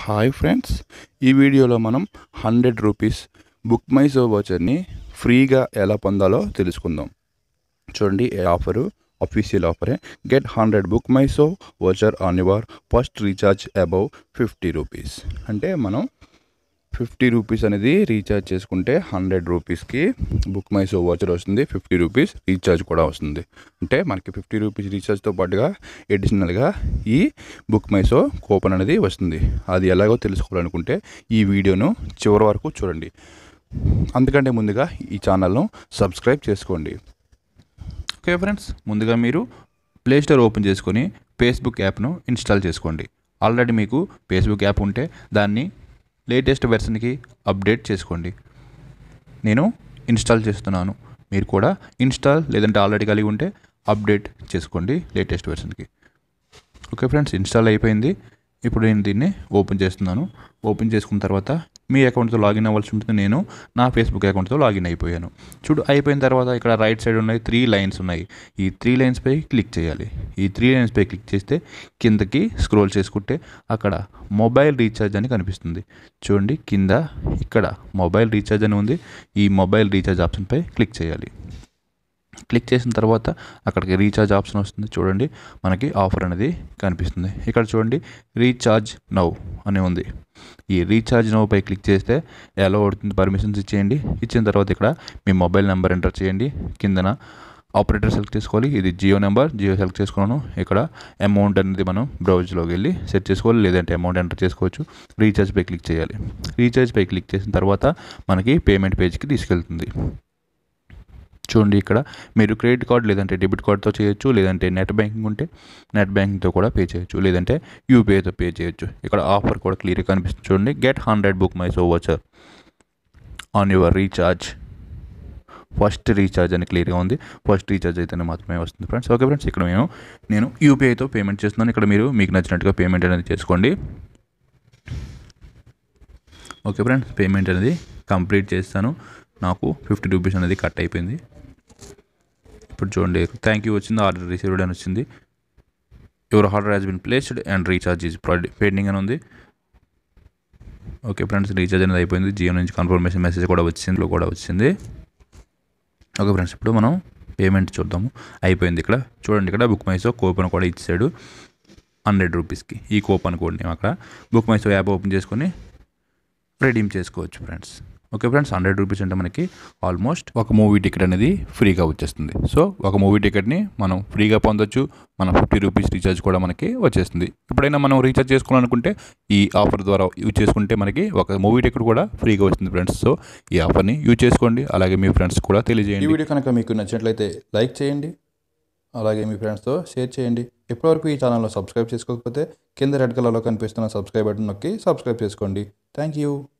hi friends ఈ వీడియోలో మనం hundred rupees book my show వోచర్ని ఫ్రీగా ఎలా పొందాలో తెలుసుకుందాం చూడండి ఈ ఆఫరు అఫీషియల్ ఆఫరే get hundred book my show voucher on your first recharge above fifty rupees అంటే మనం ఫిఫ్టీ రూపీస్ అనేది రీఛార్జ్ చేసుకుంటే హండ్రెడ్ రూపీస్కి బుక్ మై షో వాచర్ వస్తుంది ఫిఫ్టీ రూపీస్ రీఛార్జ్ కూడా వస్తుంది అంటే మనకి ఫిఫ్టీ రూపీస్ రీఛార్జ్తో పాటుగా ఎడిషనల్గా ఈ బుక్ మై షో కూపన్ అనేది వస్తుంది అది ఎలాగో తెలుసుకోవాలనుకుంటే ఈ వీడియోను చివరి వరకు చూడండి అందుకంటే ముందుగా ఈ ఛానల్ను సబ్స్క్రైబ్ చేసుకోండి ఓకే ఫ్రెండ్స్ ముందుగా మీరు ప్లే స్టోర్ ఓపెన్ చేసుకొని ఫేస్బుక్ యాప్ను ఇన్స్టాల్ చేసుకోండి ఆల్రెడీ మీకు ఫేస్బుక్ యాప్ ఉంటే దాన్ని లేటెస్ట్ వెర్షన్కి అప్డేట్ చేసుకోండి నేను ఇన్స్టాల్ చేస్తున్నాను మీరు కూడా ఇన్స్టాల్ లేదంటే ఆల్రెడీ కలిగి ఉంటే అప్డేట్ చేసుకోండి లేటెస్ట్ వెర్షన్కి ఓకే ఫ్రెండ్స్ ఇన్స్టాల్ అయిపోయింది ఇప్పుడు నేను దీన్ని ఓపెన్ చేస్తున్నాను ఓపెన్ చేసుకున్న తర్వాత మీ అకౌంట్తో లాగిన్ అవ్వాల్సి ఉంటుంది నేను నా ఫేస్బుక్ అకౌంట్తో లాగిన్ అయిపోయాను చూడు అయిపోయిన తర్వాత ఇక్కడ రైట్ సైడ్ ఉన్నాయి త్రీ లైన్స్ ఉన్నాయి ఈ త్రీ లైన్స్పై క్లిక్ చేయాలి ఈ త్రీ లైన్స్పై క్లిక్ చేస్తే కిందకి స్క్రోల్ చేసుకుంటే అక్కడ మొబైల్ రీఛార్జ్ అని కనిపిస్తుంది చూడండి కింద ఇక్కడ మొబైల్ రీఛార్జ్ అని ఉంది ఈ మొబైల్ రీఛార్జ్ ఆప్షన్పై క్లిక్ చేయాలి క్లిక్ చేసిన తర్వాత అక్కడికి రీఛార్జ్ ఆప్షన్ వస్తుంది చూడండి మనకి ఆఫర్ అనేది కనిపిస్తుంది ఇక్కడ చూడండి రీఛార్జ్ నౌ అని ఉంది ఈ రీఛార్జ్ నౌ పై క్లిక్ చేస్తే ఎలా అవుతుంది పర్మిషన్స్ ఇచ్చేయండి ఇచ్చిన తర్వాత ఇక్కడ మీ మొబైల్ నెంబర్ ఎంటర్ చేయండి కిందన ఆపరేటర్ సెలెక్ట్ చేసుకోవాలి ఇది జియో నెంబర్ జియో సెలెక్ట్ చేసుకున్నాను ఇక్కడ అమౌంట్ అనేది మనం బ్రౌజ్లోకి వెళ్ళి సెట్ చేసుకోవాలి లేదంటే అమౌంట్ ఎంటర్ చేసుకోవచ్చు రీఛార్జ్ పై క్లిక్ చేయాలి రీఛార్జ్ పై క్లిక్ చేసిన తర్వాత మనకి పేమెంట్ పేజ్కి తీసుకెళ్తుంది చూడండి ఇక్కడ మీరు క్రెడిట్ కార్డ్ లేదంటే డెబిట్ కార్డ్తో చేయొచ్చు లేదంటే నెట్ బ్యాంకింగ్ ఉంటే నెట్ బ్యాంకింగ్తో కూడా పే చేయొచ్చు లేదంటే యూపీఐతో పే చేయొచ్చు ఇక్కడ ఆఫర్ కూడా క్లియర్గా కనిపిస్తుంది చూడండి get hundred book my show voucher on your recharge first recharge అని క్లియర్గా ఉంది ఫస్ట్ రీఛార్జ్ అయితేనే మాత్రమే వస్తుంది ఫ్రెండ్స్ ఓకే ఫ్రెండ్స్ ఇక్కడ నేను నేను యూపీఐతో పేమెంట్ చేస్తున్నాను ఇక్కడ మీరు మీకు నచ్చినట్టుగా పేమెంట్ అనేది చేసుకోండి ఓకే ఫ్రెండ్స్ పేమెంట్ అనేది కంప్లీట్ చేస్తాను నాకు ఫిఫ్టీ రూపీస్ అనేది కట్ అయిపోయింది ఇప్పుడు చూడండి థ్యాంక్ యూ వచ్చింది ఆర్డర్ రిసీవ్డ్ అని వచ్చింది your order has been placed and recharge is pending అని ఉంది ఓకే ఫ్రెండ్స్ రీఛార్జ్ అనేది అయిపోయింది జియో నుంచి కన్ఫర్మేషన్ మెసేజ్ కూడా వచ్చింది కూడా వచ్చింది ఓకే ఫ్రెండ్స్ ఇప్పుడు మనం పేమెంట్ చూద్దాము అయిపోయింది ఇక్కడ చూడండి ఇక్కడ బుక్ మైసో కూపన్ కూడా ఇచ్చాడు హండ్రెడ్ రూపీస్కి ఈ కూపన్ కోడ్ని అక్కడ బుక్ మైసో యాప్ ఓపెన్ చేసుకొని రెడీమ్ చేసుకోవచ్చు friends okay friends hundred rupees అంటే మనకి ఆల్మోస్ట్ ఒక మూవీ టికెట్ అనేది ఫ్రీగా వచ్చేస్తుంది సో ఒక మూవీ టికెట్ని మనం ఫ్రీగా పొందొచ్చు మన ఫిఫ్టీ రూపీస్ రీఛార్జ్ కూడా మనకి వచ్చేస్తుంది ఎప్పుడైనా మనం రీఛార్జ్ చేసుకోవాలనుకుంటే ఈ ఆఫర్ ద్వారా యూజ్ చేసుకుంటే మనకి ఒక మూవీ టికెట్ కూడా ఫ్రీగా వస్తుంది ఫ్రెండ్స్ సో ఈ ఆఫర్ని యూజ్ చేసుకోండి అలాగే మీ ఫ్రెండ్స్ కూడా తెలియజేయండి ఈ వీడియో కనుక మీకు నచ్చినట్లయితే లైక్ చేయండి అలాగే మీ ఫ్రెండ్స్తో షేర్ చేయండి ఇప్పటివరకు ఈ ఛానల్లో సబ్స్క్రైబ్ చేసుకోకపోతే కింద రెడ్ కలర్లో కనిపిస్తున్న సబ్స్క్రైబ్ బటన్ నొక్కి సబ్స్క్రైబ్ చేసుకోండి థ్యాంక్ యూ